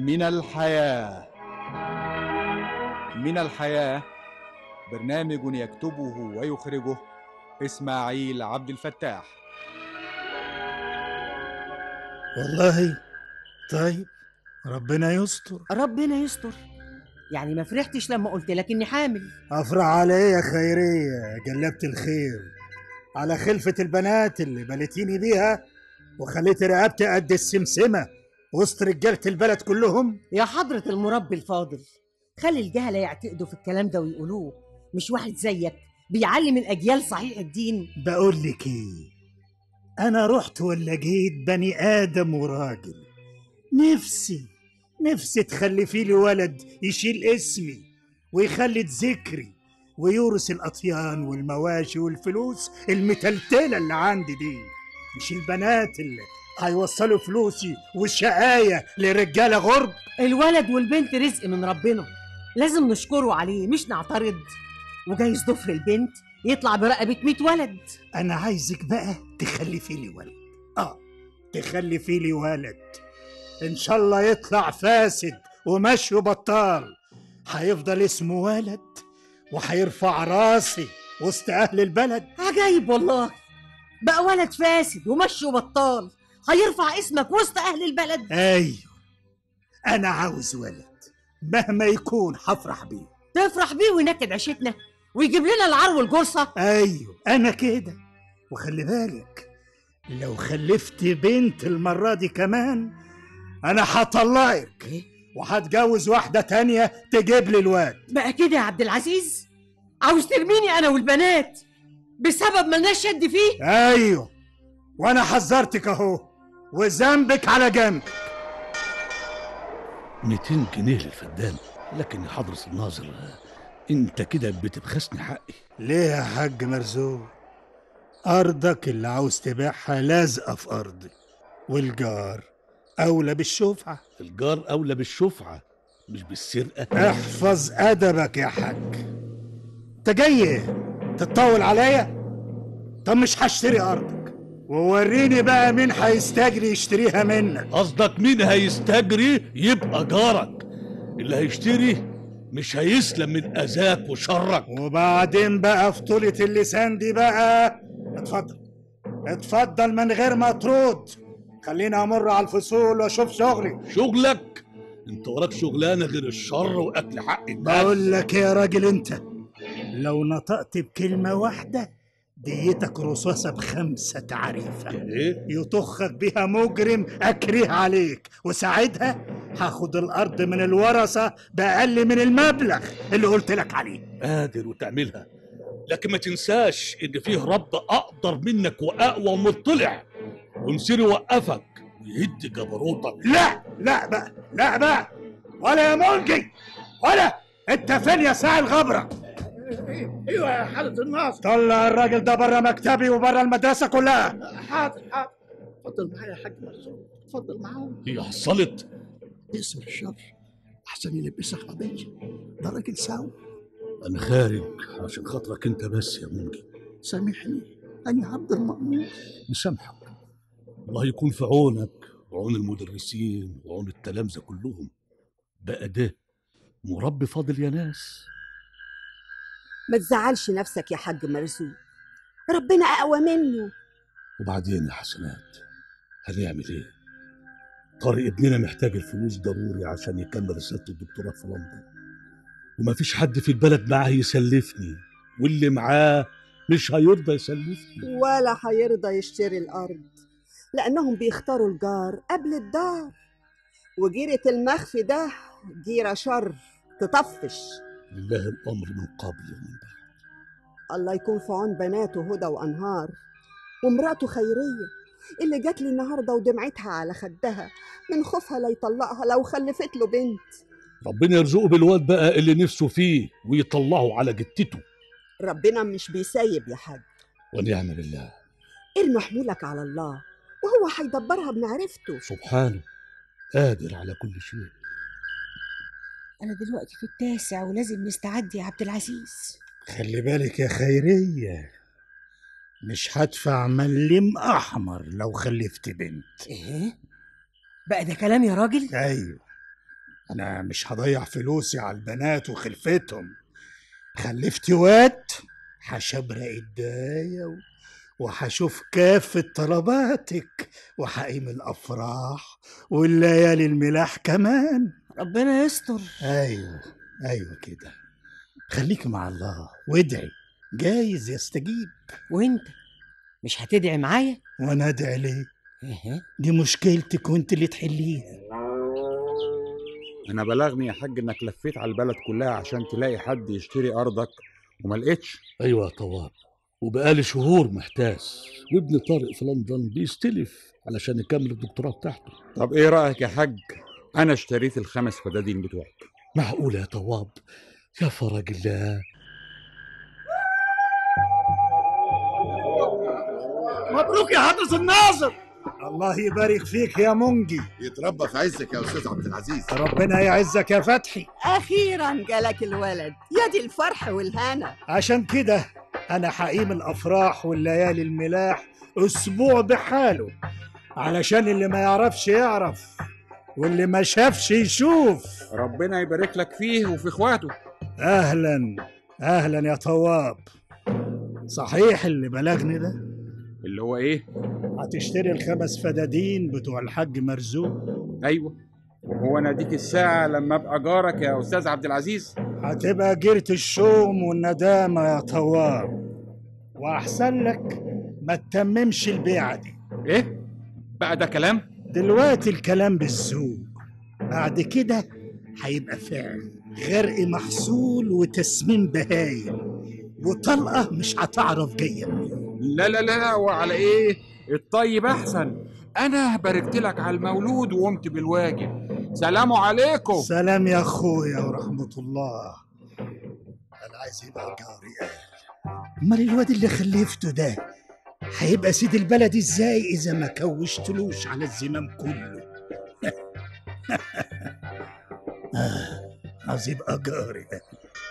من الحياة من الحياة برنامج يكتبه ويخرجه إسماعيل عبد الفتاح والله طيب ربنا يستر ربنا يستر يعني ما فرحتش لما قلت لك اني حامل افرح على ايه يا خيرية جلبت الخير على خلفة البنات اللي بلتيني بيها وخليت رقبتي قد السمسمة وسط رجالة البلد كلهم يا حضرة المربي الفاضل خلي الجهلة يعتقدوا في الكلام ده ويقولوه مش واحد زيك بيعلم الأجيال صحيح الدين بقول لك ايه انا رحت ولا جيت بني ادم وراجل نفسي نفسي تخلفي لي ولد يشيل اسمي ويخلد ذكري ويورث الاطيان والمواشي والفلوس المتلتله اللي عندي دي مش البنات اللي هيوصلوا فلوسي والشقايه لرجاله غرب الولد والبنت رزق من ربنا لازم نشكره عليه مش نعترض وجايز ضفر البنت يطلع برقبة 100 ولد انا عايزك بقى تخلفي لي ولد اه تخلفي لي ولد ان شاء الله يطلع فاسد ومشي بطال هيفضل اسمه ولد وهيرفع راسي وسط اهل البلد عجايب والله بقى ولد فاسد ومشي وبطال هيرفع اسمك وسط أهل البلد ايوه انا عاوز ولد مهما يكون هفرح بيه تفرح بيه وينكد عيشتنا ويجيب لنا العر والجرصة ايوه انا كده وخلي بالك لو خلفت بنت المرة دي كمان انا هطلقك وهتجوز واحدة تانية تجيب لي الواد بقى كده يا عبد العزيز عاوز ترميني أنا والبنات بسبب ملناش يد فيه ايوه وانا حذرتك اهو وذنبك على جنب 200 جنيه للفدان لكن يا حضرة الناظر انت كده بتبخسني حقي ليه يا حاج مرزوق ارضك اللي عاوز تبيعها لازقه في ارضي والجار اولى بالشفعه الجار اولى بالشفعه مش بالسرقه احفظ ادبك يا حاج انت جاي تتطول عليا طب مش هشتري ارضك ووريني بقى مين هيستجري يشتريها منك قصدك مين هيستجري يبقى جارك اللي هيشتري مش هيسلم من اذاك وشرك وبعدين بقى في طولة اللسان دي بقى اتفضل اتفضل من غير ما ترد خليني امر على الفصول واشوف شغلي شغلك انت وراك شغلانه غير الشر واكل حق الناس بقول لك يا راجل انت لو نطقت بكلمة واحدة ديتك رصاصة بخمسة تعريفة ايه يطخك بيها مجرم أكره عليك وساعتها هاخد الأرض من الورثة بأقل من المبلغ اللي قلت لك عليه قادر وتعملها لكن ما تنساش ان فيه رب اقدر منك واقوى ومطلع ومصير يوقفك ويهد جبروتك لا لا بقى لا بقى ولا يا منجي ولا انت فين يا ساعي الغبرة ايوه يا حضرة الناصر طلع الراجل ده بره مكتبي وبره المدرسة كلها حاضر حاضر اتفضل معايا يا حاج مرزوق اتفضل معاهم هي حصلت اسم الشر احسن يلبسك قضية ده راجل ساوي انا خارج عشان خاطرك انت بس يا منجي سامحني انا عبد المأمون مسامحك الله يكون في عونك وعون المدرسين وعون التلامذة كلهم بقى ده مربي فاضل يا ناس ما تزعلش نفسك يا حاج مرزوق ربنا اقوى منه وبعدين يا حسنات هنعمل ايه طارق ابننا محتاج الفلوس ضروري عشان يكمل رسالة الدكتوراه في لندن ومفيش حد في البلد معاه يسلفني واللي معاه مش هيرضى يسلفني ولا هيرضى يشتري الارض لانهم بيختاروا الجار قبل الدار وجيرة المخفي ده جيرة شر تطفش لله الامر من قبل ومن بعد الله يكون في عون بناته هدى وانهار ومراته خيريه اللي جات لي النهارده ودمعتها على خدها من خوفها لا يطلقها لو خلفت له بنت ربنا يرزقه بالواد بقى اللي نفسه فيه ويطلعه على جتته ربنا مش بيسيب يا حاج ونعم بالله ارمي حمولك على الله وهو هيدبرها بمعرفته سبحانه قادر على كل شيء أنا دلوقتي في التاسع ولازم نستعد يا عبد العزيز خلي بالك يا خيرية مش هدفع مليم أحمر لو خلفت بنت إيه؟ بقى ده كلام يا راجل؟ أيوه انا مش هضيع فلوسي على البنات وخلفتهم خلفت واد هشبرق ايديا و- وهشوف كافة طلباتك وهقيم الافراح والليالي الملاح كمان ربنا يستر ايوه ايوه كده خليك مع الله وادعي جايز يستجيب وانت مش هتدعي معايا وانا ادعي ليه إيه؟ دي مشكلتك وانت اللي تحليها انا بلغني يا حاج انك لفيت على البلد كلها عشان تلاقي حد يشتري ارضك وما لقيتش ايوه يا طواب وبقالي شهور محتاس وابن طارق في لندن بيستلف علشان يكمل الدكتوراه بتاعته طب ايه رايك يا حاج انا اشتريت الخمس فدادين بتوعك معقول يا طواب يا فرج الله مبروك يا حضرة الناظر الله يبارك فيك يا منجي يتربى في عزك يا استاذ عبد العزيز ربنا يعزك يا فتحي أخيرا جالك الولد يا دي الفرح والهنا عشان كده انا حقيم الافراح والليالي الملاح اسبوع بحاله علشان اللي ما يعرفش يعرف واللي ما شافش يشوف ربنا يبارك لك فيه وفي اخواته اهلا اهلا يا طواب صحيح اللي بلغني ده اللي هو ايه هتشتري الخمس فدادين بتوع الحاج مرزوق ايوه هو انا اديك الساعه لما ابقى جارك يا استاذ عبد العزيز هتبقى جيرة الشوم والندامة يا طواب وأحسن لك ما تتممش البيعة دي ايه بقى ده كلام دلوقتي الكلام بالسوق بعد كده هيبقى فعل غرق محصول وتسمين بهايم وطلقة مش هتعرف جاية منين لا لا لا لا وعلى ايه الطيب احسن انا باركت لك على المولود وقمت بالواجب سلام عليكم سلام يا أخويا ورحمة الله أنا عايز يبقى جاري قال أمال الواد اللي خلفته ده هيبقى سيد البلد ازاي إذا ما كوشتلوش على الزمام كله آه عايز يبقى جاري قال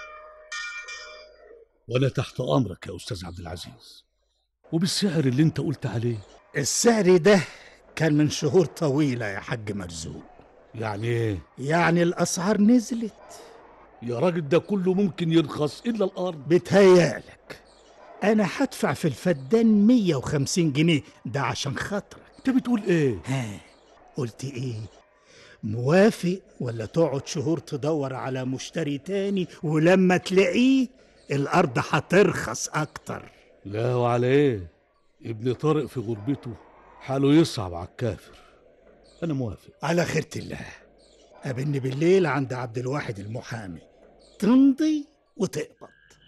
وانا تحت امرك يا استاذ عبد العزيز وبالسعر اللي انت قلت عليه السعر ده كان من شهور طويلة يا حاج مرزوق يعني ايه يعني الأسعار نزلت يا راجل ده كله ممكن يرخص الا الارض بتهيألك أنا هدفع في الفدان 150 جنيه ده عشان خاطرك انت بتقول ايه ها قلت ايه موافق ولا تقعد شهور تدور على مشتري تاني ولما تلاقيه الأرض هترخص أكتر لا وعلى ايه ابن طارق في غربته حاله يصعب على الكافر انا موافق على خيرة الله قابلني بالليل عند عبد الواحد المحامي تمضي وتقبض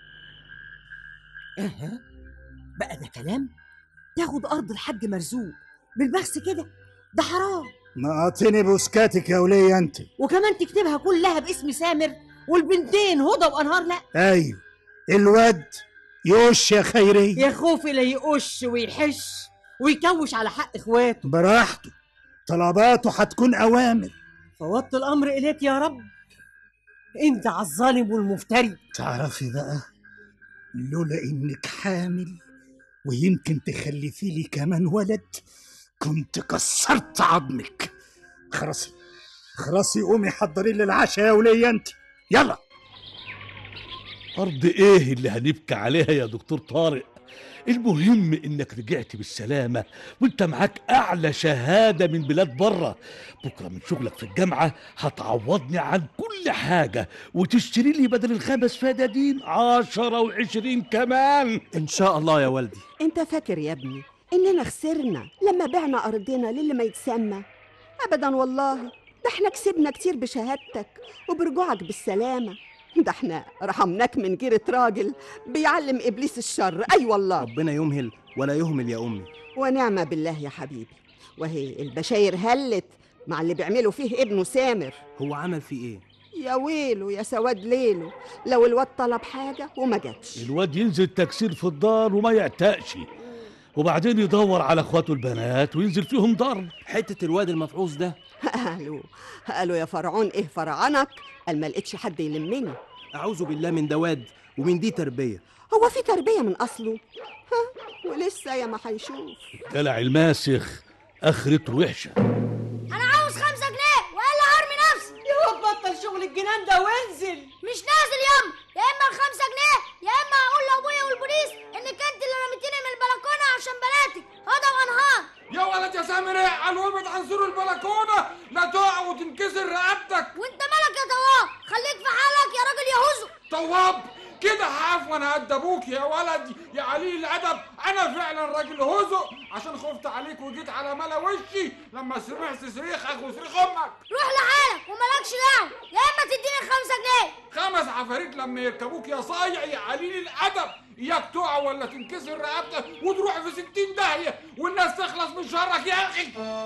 اها بقى ده كلام تاخد ارض الحاج مرزوق بالبخس كده ده حرام نقطني بوسكاتك يا ولية انت وكمان تكتبها كلها باسم سامر والبنتين هدى وانهار لا ايوه الواد يوش يا خيرية يا خوفي لا يقش ويحش ويكوش على حق اخواته براحته طلباته هتكون أوامر فوضت الامر اليك يا رب انت على الظالم والمفتري تعرفي بقى لولا انك حامل ويمكن تخلفي لي كمان ولد كنت كسرت عظمك خرسي خرسي قومي حضري لي العشاء يا ولية انت يلا ارض ايه اللي هنبكي عليها يا دكتور طارق المهم انك رجعت بالسلامة وانت معاك اعلى شهادة من بلاد بره بكرة من شغلك في الجامعة هتعوضني عن كل حاجة وتشتري لي بدل الخمس فدادين عشرة وعشرين كمان ان شاء الله يا والدي انت فاكر يا ابني اننا خسرنا لما بعنا ارضنا للي ما يتسمى ابدا والله ده احنا كسبنا كتير بشهادتك وبرجوعك بالسلامه ده احنا رحمناك من جيرة راجل بيعلم ابليس الشر اي والله ربنا يمهل ولا يهمل يا امي ونعم بالله يا حبيبي وهي البشاير هلت مع اللي بيعملوا فيه ابنه سامر هو عمل في ايه يا ويله يا سواد ليله لو الواد طلب حاجة وما جاتش الواد ينزل تكسير في الدار وما يعتقش وبعدين يدور على اخواته البنات وينزل فيهم ضرب حته الواد المفعوص ده قالوا قالوا يا فرعون ايه فرعنك قال ما لقيتش حد يلمني اعوذ بالله من دواد ومن دي تربيه هو في تربية من أصله ها ولسه يا ما هيشوف دلع الماسخ اخرته وحشه انا عاوز خمسة جنيه والا هرمي نفسي يا بطل الخمسة جنيه يا اما هقول لابويا والبوليس انك انت اللي رميتيني من البلكونه عشان بناتك هدى وانهار يا ولد يا سامر ايه على عن سور البلكونه لا تقع وتنكسر رقبتك وانت مالك يا طواب خليك في حالك يا راجل يا هزو طواب كده هقف وانا قد ابوك يا ولد يا علي الادب انا فعلا راجل هزق عشان خفت عليك وجيت على ملا وشي لما سمعت صريخك وصريخ امك روح لحالك ومالكش دعوه يا اما تديني الخمسة جنيه خمس عفاريت لما يركبوك يا صايع يا عليل الادب اياك تقع ولا تنكسر رقبتك وتروح في ستين داهيه والناس تخلص من شرك يا اخي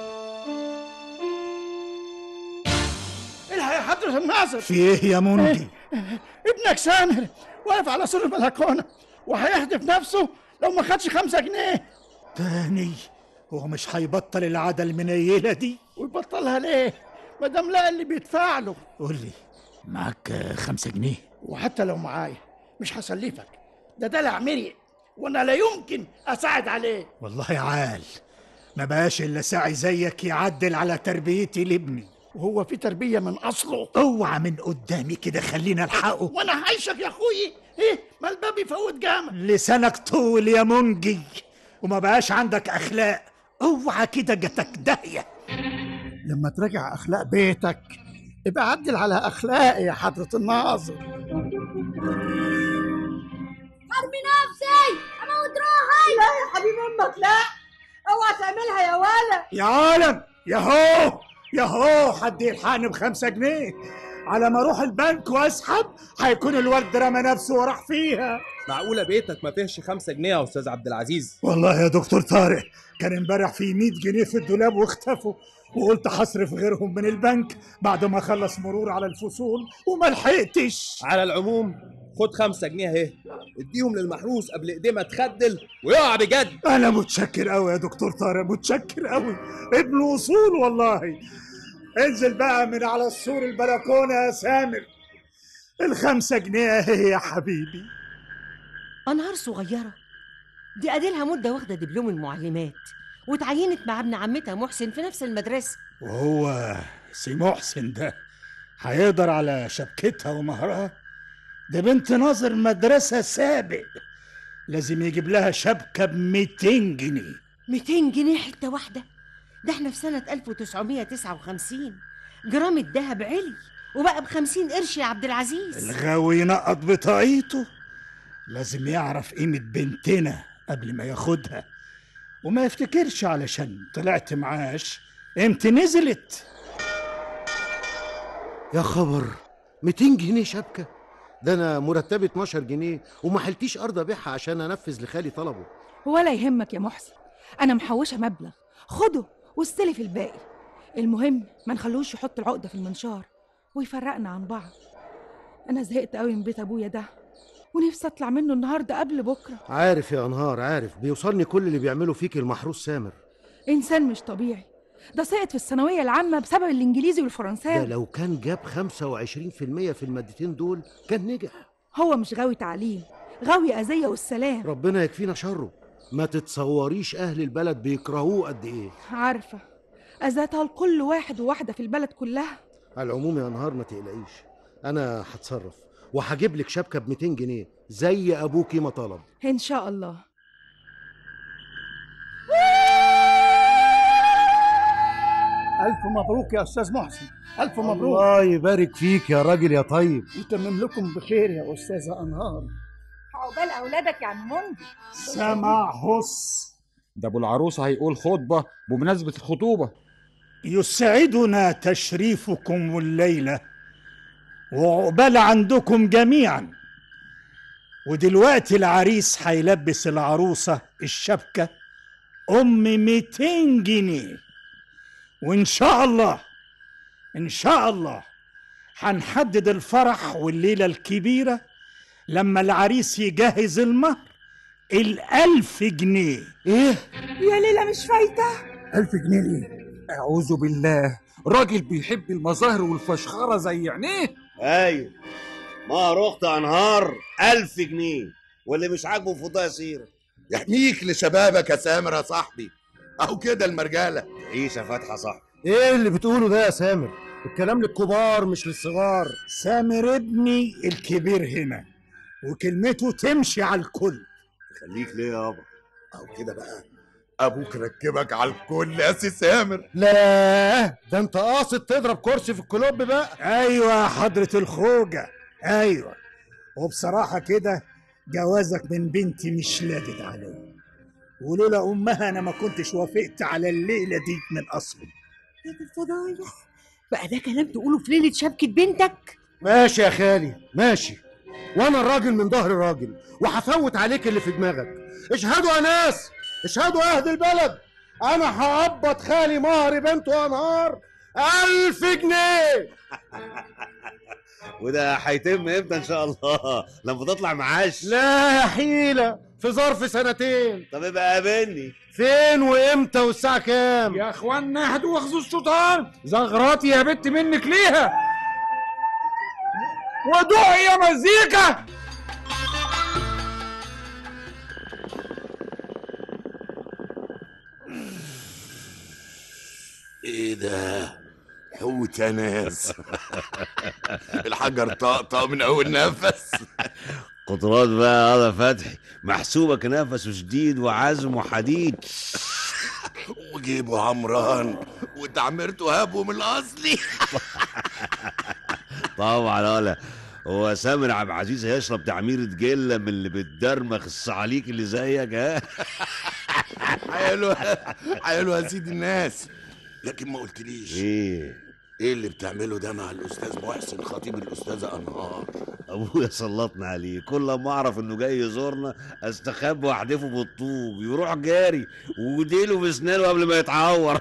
الحق يا حضرة الناظر في ايه يا منجي ابنك سامر واقف على سور البلكونة وهيحدف نفسه لو ما خدش خمسة جنيه تاني هو مش هيبطل العادة المنيلة دي ويبطلها ليه؟ ما دام لقى اللي بيدفع له قول لي معاك آه، خمسة جنيه وحتى لو معايا مش هسلفك ده دلع مري وانا لا يمكن اساعد عليه والله عال ما بقاش الا ساعي زيك يعدل على تربيتي لابني وهو في تربية من اصله اوعى من قدامي كده خلينا الحقه وانا عايشك يا اخوي ايه ما الباب يفوت جامد لسانك طول يا منجي وما بقاش عندك اخلاق اوعى كده جاتك داهيه لما تراجع اخلاق بيتك ابقى عدل على اخلاقي يا حضرة الناظر ارمي نفسي اموت روحي لا يا حبيب امك لا اوعى تعملها يا ولد يا عالم يا هو يا هو حد يلحقني بخمسة جنيه على ما اروح البنك واسحب هيكون الورد رمى نفسه وراح فيها معقولة بيتك ما فيهش خمسة جنيه يا أستاذ عبد العزيز والله يا دكتور طارق كان امبارح في 100 جنيه في الدولاب واختفوا وقلت هصرف غيرهم من البنك بعد ما اخلص مرور على الفصول وما لحقتش على العموم خد خمسة جنيه اهي اديهم للمحروس قبل ايديه ما تخدل ويقع بجد انا متشكر قوي يا دكتور طارق متشكر قوي ابن وصول والله انزل بقى من على السور البلكونه يا سامر الخمسة جنيه اهي يا حبيبي انهار صغيره دي اديلها مده واخده دبلوم المعلمات وتعينت مع ابن عمتها محسن في نفس المدرسه وهو سي محسن ده هيقدر على شبكتها ومهرها ده بنت ناظر مدرسة سابق لازم يجيب لها شبكة ب 200 جنيه 200 جنيه حته واحده ده احنا في سنه 1959 جرام الذهب علي وبقى ب 50 قرش يا عبد العزيز الغاوي ينقط بطاقيته لازم يعرف قيمة بنتنا قبل ما ياخدها وما يفتكرش علشان طلعت معاش قيمتي نزلت يا خبر 200 جنيه شبكة ده أنا مرتبي 12 جنيه وما حلتيش أرض أبيعها عشان أنفذ لخالي طلبه ولا يهمك يا محسن انا محوشه مبلغ خده واستلف الباقي المهم ما نخلوش يحط العقده في المنشار ويفرقنا عن بعض انا زهقت قوي من بيت ابويا ده ونفسي اطلع منه النهارده قبل بكره عارف يا أنهار عارف بيوصلني كل اللي بيعمله فيك المحروس سامر انسان مش طبيعي ده سقط في الثانويه العامه بسبب الانجليزي ده والفرنساوي لو كان جاب 25% في المادتين دول كان نجح هو مش غاوي تعليم غاوي اذيه والسلام ربنا يكفينا شره ما تتصوريش أهل البلد بيكرهوه قد إيه عارفه اذاتها لكل واحد وواحده في البلد كلها على العموم يا نهار ما تقلقيش انا هتصرف وهجيب لك شبكه ب 200 جنيه زي ابوكي ما طلب ان شاء الله الف مبروك يا استاذ محسن الف مبروك الله يبارك فيك يا راجل يا طيب يتمم لكم بخير يا استاذه انهار عقبال اولادك يا عم مندي سمع هس ده ابو العروسه هيقول خطبه بمناسبه الخطوبه يسعدنا تشريفكم الليلة وعقبال عندكم جميعا ودلوقتي العريس هيلبس العروسة الشبكة أم 200 جنيه وإن شاء الله إن شاء الله هنحدد الفرح والليلة الكبيرة لما العريس يجهز المهر الألف جنيه ايه يا ليلى مش فايته الف جنيه ليه اعوذ بالله راجل بيحب المظاهر والفشخره زي عينيه ايوه ما رحت انهار ألف جنيه واللي مش عاجبه فضاء سيرة يحميك لشبابك يا سامر يا صاحبي اهو كده المرجاله عيشة فاتحة صح ايه اللي بتقوله ده يا سامر الكلام للكبار مش للصغار سامر ابني الكبير هنا وكلمته تمشي على الكل خليك ليه يابا او كده بقى ابوك ركبك على الكل يا سي سامر لا ده انت قاصد تضرب كرسي في الكلوب بقى ايوه يا حضرة الخوجة ايوه وبصراحة كده جوازك من بنتي مش لادد عليا ولولا امها انا ما كنتش وافقت على الليلة دي من اصله يا دي الفضايح بقى ده كلام تقوله في ليلة شبكة بنتك ماشي يا خالي ماشي وانا الراجل من ظهر راجل وهفوت عليك اللي في دماغك اشهدوا يا ناس اشهدوا يا اهل البلد انا هقبض خالي مهر بنته انهار ألف جنيه وده هيتم امتى ان شاء الله لما تطلع معاش لا يا حيلة في ظرف سنتين طب ابقى قابلني فين وامتى والساعة كام يا اخوانا اهدوا واخذوا الشيطان زغراتي يا بت منك ليها ودوعي يا مزيكا ايه ده حوت يا ناس الحجر طقطق من اول نفس قطرات بقى هذا فتحي محسوبك نفسه شديد وعزم وحديد وجيبه عمران وتعميرته هابه من الاصلي طبعا ولا هو سامر عبد العزيز هيشرب تعميرة جلة من اللي بتدرمخ الصعاليك اللي زيك ها حلو حلو يا سيدي الناس لكن ما قلتليش ايه ايه اللي بتعمله ده مع الاستاذ محسن خطيب الاستاذه انهار ابويا سلطنا عليه كل ما اعرف انه جاي يزورنا استخبى واحدفه بالطوب يروح جاري وديله بسنانه قبل ما يتعور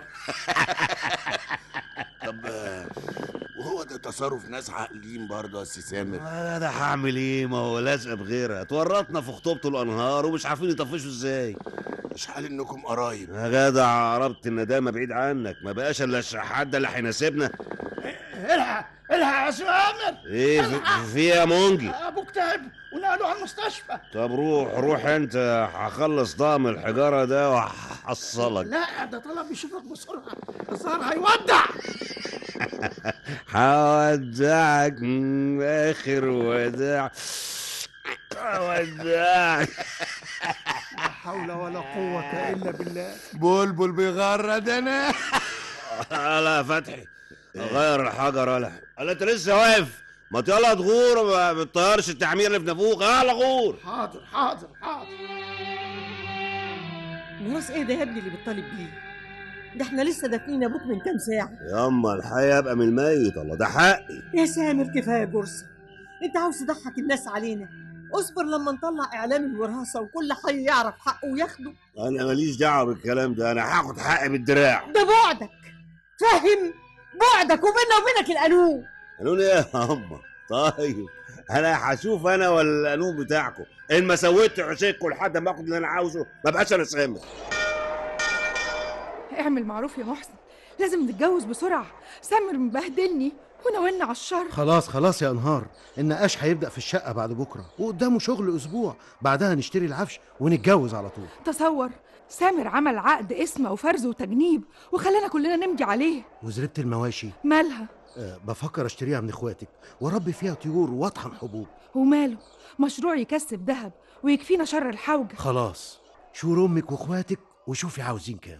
طب آه، وهو ده تصرف ناس عاقلين برضه يا سي سامر انا ده هعمل ايه ما هو لازق بغيرها اتورطنا في خطوبته الانهار ومش عارفين يطفشوا ازاي مش حال انكم قرايب يا جدع قربت الندامه بعيد عنك ما بقاش الا الشحات ده اللي هيناسبنا الحق الحق يا سامر ايه في, في إيه يا مونجي ابوك تعب ونقلوه على المستشفى طب روح روح انت هخلص طقم الحجاره ده وهحصلك لا ده طلب يشوفك بسرعه الظاهر هيودع هودعك م- اخر وداع هودعك لا حول ولا قوه الا بالله بلبل بيغرد انا لا يا فتحي غير الحجر ولا قال انت لسه واقف ما يلا تغور ما بتطيرش التعمير اللي في نافوخ يلا غور حاضر حاضر حاضر ميراث ايه ده يا ابني اللي بتطالب بيه ده احنا لسه دافنين ابوك من كام ساعة ياما الحي يبقى من الميت الله ده حقي يا سامر كفاية جرسة انت عاوز تضحك الناس علينا اصبر لما نطلع اعلان الوراثة وكل حي يعرف حقه وياخده انا ماليش دعوه بالكلام ده انا هاخد حقي بالدراع ده بعدك فاهم بعدك وبيننا وبينك القانون قالوا لي ايه يا اما طيب انا هشوف انا ولا القانون بتاعكم ان ما سويت عشيكوا لحد ما اخد اللي انا عاوزه ما بقاش انا سامر اعمل معروف يا محسن لازم نتجوز بسرعة سامر مبهدلني وناولنا على الشر خلاص خلاص يا انهار النقاش هيبدأ في الشقة بعد بكرة وقدامه شغل أسبوع بعدها نشتري العفش ونتجوز على طول تصور سامر عمل عقد اسمه وفرز وتجنيب وخلانا كلنا نمضي عليه وزربة المواشي مالها أه بفكر اشتريها من اخواتك واربي فيها طيور واطحن حبوب وماله مشروع يكسب ذهب ويكفينا شر الحوجة خلاص شور امك واخواتك وشوفي عاوزين كام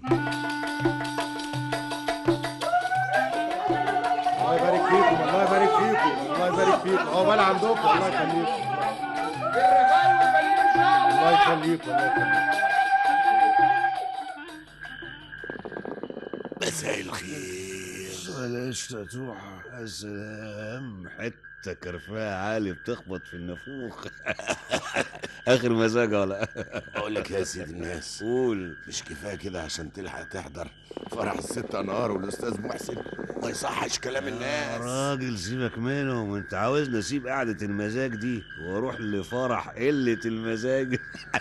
الله يبارك فيكم الله يبارك فيكم الله يبارك فيكم عقبال عندكم الله يخليكم الله يخليكم الله يخليكم مساء الخير بلاش تتوحى يا سلام حته كرفاء عالي بتخبط في النافوخ اخر مزاج ولا اقول لك يا سيدي الناس قول مش كفايه كده عشان تلحق تحضر فرح الست انهار والاستاذ محسن ما يصحش كلام يا الناس راجل سيبك منهم انت عاوزني اسيب قعده المزاج دي واروح لفرح قله المزاج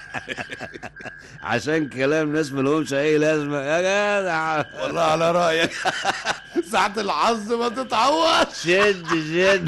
عشان كلام ناس ملهمش اي لازمه يا جدع والله على رايك ساعة الحظ ما تتعوض شد شد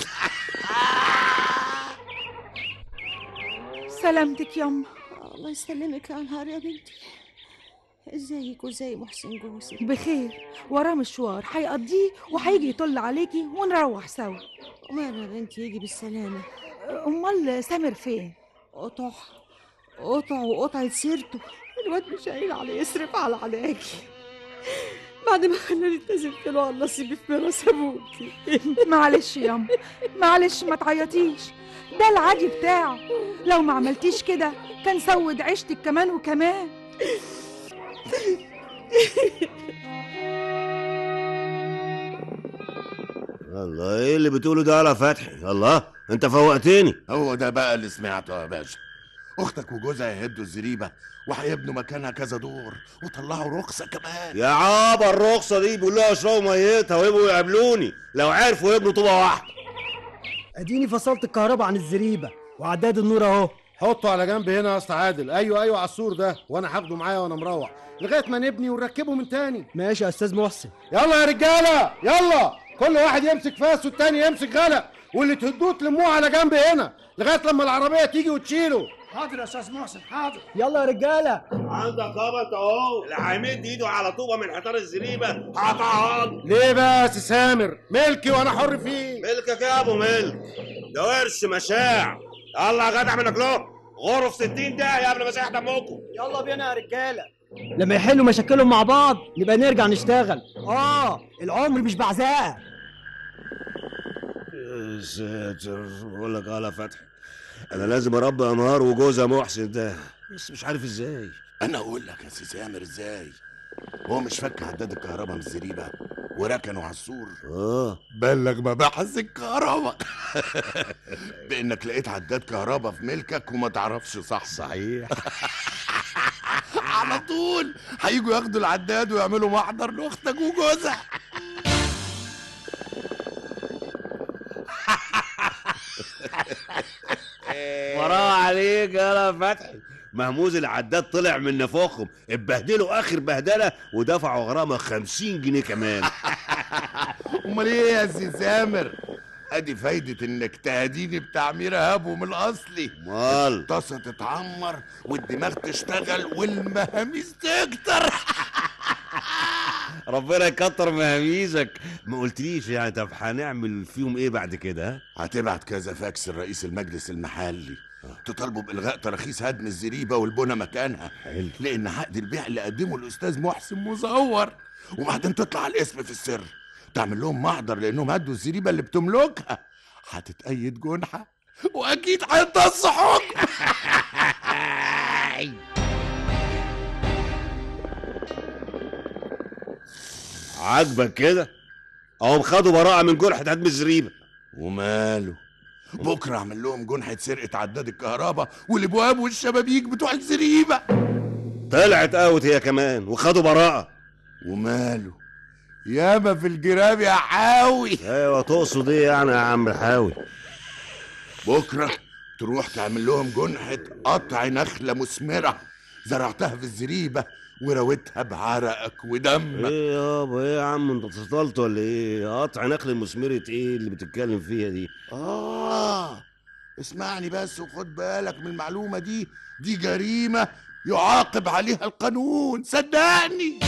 سلامتك يما الله يسلمك يا نهار يا بنتي ازيك وازاي محسن جوزك بخير وراه مشوار هيقضيه وهيجي يطل عليكي ونروح سوا وماله يا بنتي يجي بالسلامة امال سامر فين قطع قطع وقطعة سيرته الواد مش قايل على يصرف على علاجي بعد ما خلاني اتنزلت له على نصيبي في ميراث ابوكي معلش ياما معلش ما تعيطيش ده العادي بتاعه لو ما عملتيش كده كان سود عيشتك كمان وكمان الله ايه اللي بتقوله ده على فتحي الله انت فوقتني هو ده بقى اللي سمعته يا باشا اختك وجوزها هيهدوا الزريبه وهيبنوا مكانها كذا دور وطلعوا رخصه كمان يا عابا الرخصة دي بيقول لها اشربوا ميتها ويبقوا يقابلوني لو عرفوا يبنوا طوبة واحدة اديني فصلت الكهرباء عن الزريبه وعداد النور اهو حطه على جنب هنا يا اسطى عادل ايوه ايوه على السور ده وانا هاخده معايا وانا مروح لغايه ما نبني ونركبه من تاني ماشي يا استاذ محسن يلا يا رجاله يلا كل واحد يمسك فاس والتاني يمسك غلق واللي تهدوه تلموه على جنب هنا لغايه لما العربيه تيجي وتشيله حاضر يا استاذ محسن حاضر يلا يا رجاله عندك هبط اهو اللي هيمد ايده على طوبة من حيطان الزريبة هقطعها له. ليه بقى يا سي سامر ملكي وانا حر فيه ملكك يا ابو ملك ده ورش مشاع يلا يا جدع منك له غرف 60 داهية قبل ما اسيح دمكم يلا بينا يا رجاله لما يحلوا مشاكلهم مع بعض نبقى نرجع نشتغل اه العمر مش بعزاء يا ساتر بقول لك على فتحي انا لازم اربي انهار وجوزها محسن ده بس مش عارف ازاي انا اقول لك يا سي سامر ازاي هو مش فك عداد الكهرباء من الزريبه وركنوا على السور اه بلغ مباحث الكهرباء بانك لقيت عداد كهرباء في ملكك وما تعرفش صح صحيح على طول هيجوا ياخدوا العداد ويعملوا محضر لاختك وجوزها وراه عليك يا فتحي مهموز العداد طلع من نفوخهم اتبهدلوا اخر بهدله ودفعوا غرامه 50 جنيه كمان امال ايه يا سي سامر ادي فايدة انك تهديني بتعمير هابهم الاصلي مال الطاسة تتعمر والدماغ تشتغل والمهاميس تكتر ربنا يكتر مهاميزك ما قلتليش يعني طب هنعمل فيهم ايه بعد كده ها؟ هتبعت كذا فاكس لرئيس المجلس المحلي تطالبوا بإلغاء تراخيص هدم الزريبة والبنى مكانها حلو. لأن عقد البيع اللي قدمه الأستاذ محسن مزور وبعدين تطلع الاسم في السر تعمل لهم محضر لأنهم هدوا الزريبة اللي بتملكها هتتأيد جنحة وأكيد هيمتص حكم عاجبك كده اهم خدوا براءه من جرحه هدم الزريبه وماله بكرة أعمل لهم جنحة سرقة عداد الكهرباء والأبواب والشبابيك بتوع الزريبة طلعت اوت هي كمان وخدوا براءه وماله ياما في الجراب يا حاوي ايوه تقصد ايه يعني يا عم الحاوي بكرة تروح تعمل لهم جنحة قطع نخلة مثمرة زرعتها في الزريبة ورويتها بعرقك ودمك ايه يابا ايه يا عم انت اتسطلت ولا ايه قطع نخل مثمرة ايه اللي بتتكلم فيها دي آه اسمعني بس وخد بالك من المعلومة دي دي جريمة يعاقب عليها القانون صدقني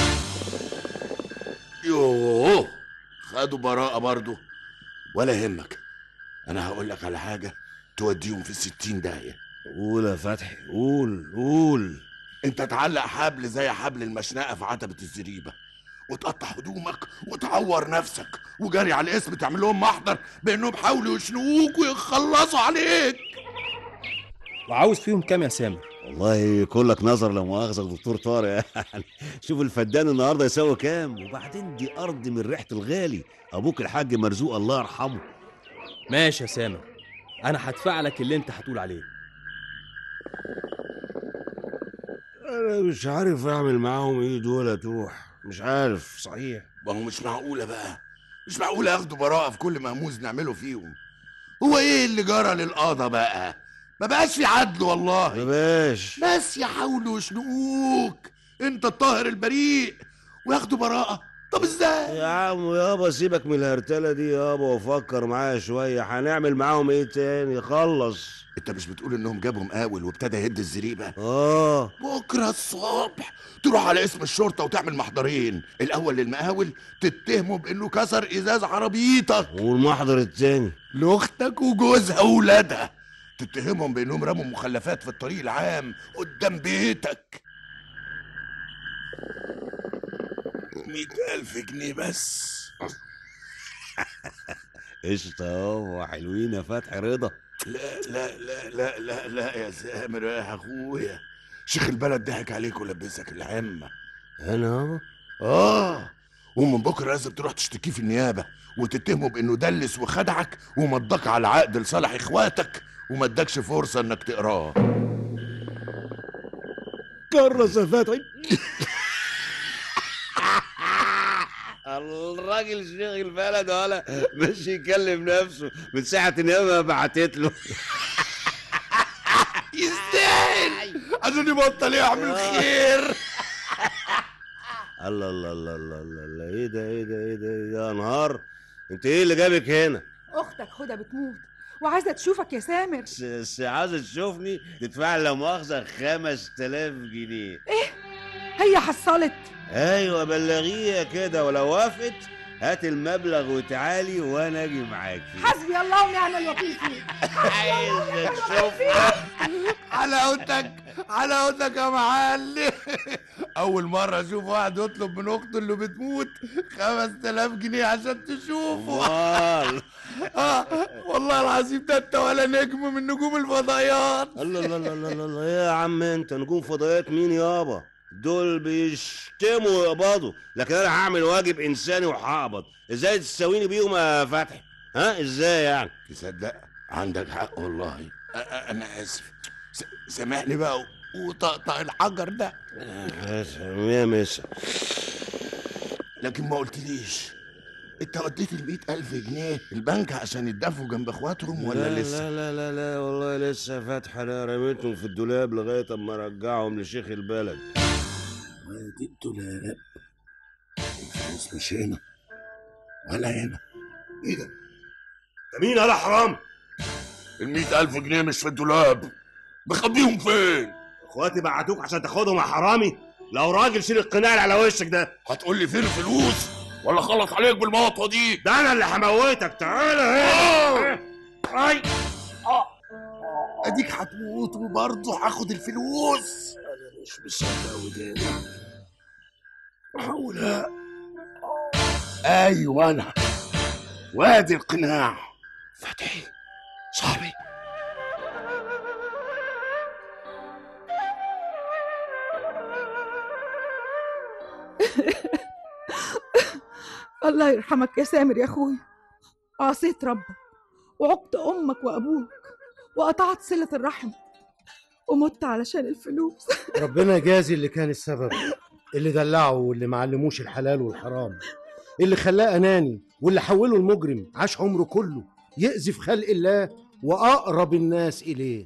يوه خدوا براءة برضو ولا يهمك أنا هقول لك على حاجة توديهم في الستين داهية قول يا فتحي قول قول انت تعلق حبل زي حبل المشنقة في عتبة الزريبة وتقطع هدومك وتعور نفسك وجري على الاسم تعمل لهم محضر بانهم حاولوا يشنقوك ويخلصوا عليك وعاوز فيهم كام يا سامر والله كلك نظر لو مؤاخذة دكتور طارق يعني شوف الفدان النهارده يساوي كام وبعدين دي ارض من ريحة الغالي ابوك الحاج مرزوق الله يرحمه ماشي يا سامر انا هدفع لك اللي انت هتقول عليه انا مش عارف اعمل معاهم ايه دول يا توح مش عارف صحيح ما هو مش معقولة بقى مش معقولة ياخدوا براءة في كل مهموز نعمله فيهم هو ايه اللي جرى للقضا بقى ما بقاش في عدل والله ما باش بس يحاولوا يشنقوك انت الطاهر البريء وياخدوا براءة طب ازاي يا عم يابا سيبك من الهرتلة دي يابا وفكر معايا شوية هنعمل معاهم ايه تاني خلص انت مش بتقول انهم جابوا مقاول وابتدى يهد الزريبة اه بكرة الصبح تروح على اسم الشرطة وتعمل محضرين الأول للمقاول تتهمه بأنه كسر إزاز عربيتك والمحضر التاني لأختك وجوزها وولادها تتهمهم بانهم رموا مخلفات في الطريق العام قدام بيتك مئة ألف جنيه بس قشطة اهو حلوين يا فتحي رضا لا لا لا لا لا لا يا سامر يا اخويا شيخ البلد ضحك عليك ولبسك العمة انا اه ومن بكره لازم تروح تشتكيه في النيابه وتتهمه بانه دلس وخدعك ومضاك على عقد لصالح اخواتك وما ادكش فرصه انك تقراه كرس يا فتحي الراجل شيخ البلد ولا مش يكلم نفسه من ساعة النيابة بعتت له يستاهل عشان يبطل يعمل خير الله الله الله الله الله الله ايه ده ايه ده ايه ده إيه ده يا نهار انت ايه اللي جابك هنا اختك هدى بتموت وعايزه تشوفك يا سامر س- س- عايزة تشوفني تدفع لي لا مؤاخذة 5000 جنيه ايه هي حصلت ايوه بلغيها كده ولو وافقت هات المبلغ وتعالي وانا اجي معاكي حسبي الله ونعم الوكيل فيك عايزك شوف حلاوتك حلاوتك يا معلم اول مره اشوف واحد يطلب من اخته اللي بتموت 5000 جنيه عشان تشوفه امال آه والله العظيم ده انت ولا نجم من نجوم الفضائيات الله الله الله الله الله ايه يا عم انت نجوم فضائيات مين يابا دول بيشتموا ويقبضوا لكن انا هعمل واجب انساني وهقبض ازاي تساويني بيهم يا فتحي ها ازاي يعني تصدق عندك حق والله أ- أ- انا اسف س- سامحني بقى وطقطق الحجر ده يا مسا لكن ما قلتليش انت وديت ال ألف جنيه البنك عشان يدفعوا جنب اخواتهم ولا لا لسه؟ لا لا لا لا والله لسه فاتحه انا رميتهم في الدولاب لغايه اما ارجعهم لشيخ البلد وادي الدولاب الفلوس مش هنا ولا هنا ايه ده؟ ده مين يا حرام؟ ال ألف جنيه مش في الدولاب مخبيهم فين؟ اخواتي بعتوك عشان تاخدهم يا حرامي لو راجل شيل القناع اللي على وشك ده هتقول لي فين الفلوس ولا خلص عليك بالمطوه دي ده انا اللي هموتك تعالى هنا اي اديك هتموت وبرضه هاخد الفلوس انا مش مصدق وداني حول ايوه انا وادي القناع فتحي صاحبي الله يرحمك يا سامر يا اخويا عصيت ربك وعقت امك وابوك وقطعت صله الرحم ومت علشان الفلوس ربنا يجازي اللي كان السبب اللي دلعه واللي معلموش الحلال والحرام اللي خلاه اناني واللي حوله المجرم عاش عمره كله يأذي في خلق الله واقرب الناس اليه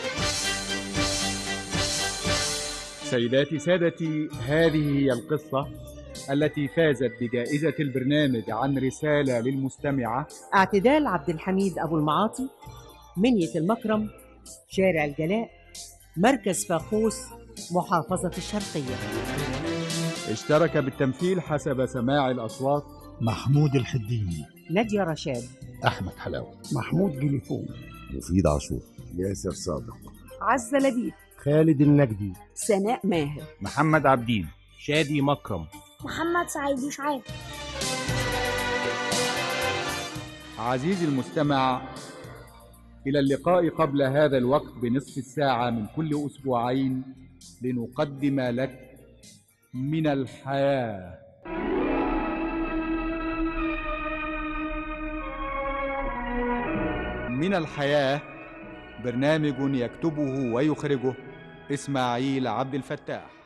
سيداتي سادتي هذه هي القصة التي فازت بجائزة البرنامج عن رسالة للمستمعة اعتدال عبد الحميد أبو المعاطي منية المكرم شارع الجلاء مركز فاقوس محافظة الشرقية اشترك بالتمثيل حسب سماع الأصوات محمود الحديني نادية رشاد أحمد حلاوة محمود جليفون مفيد عاشور ياسر صادق عزة لبيب خالد النجدي سناء ماهر محمد عبدين شادي مكرم محمد سعيد شعيب عزيزي المستمع إلى اللقاء قبل هذا الوقت بنصف الساعة من كل أسبوعين لنقدم لك من الحياة من الحياة برنامج يكتبه ويخرجه إسماعيل عبد الفتاح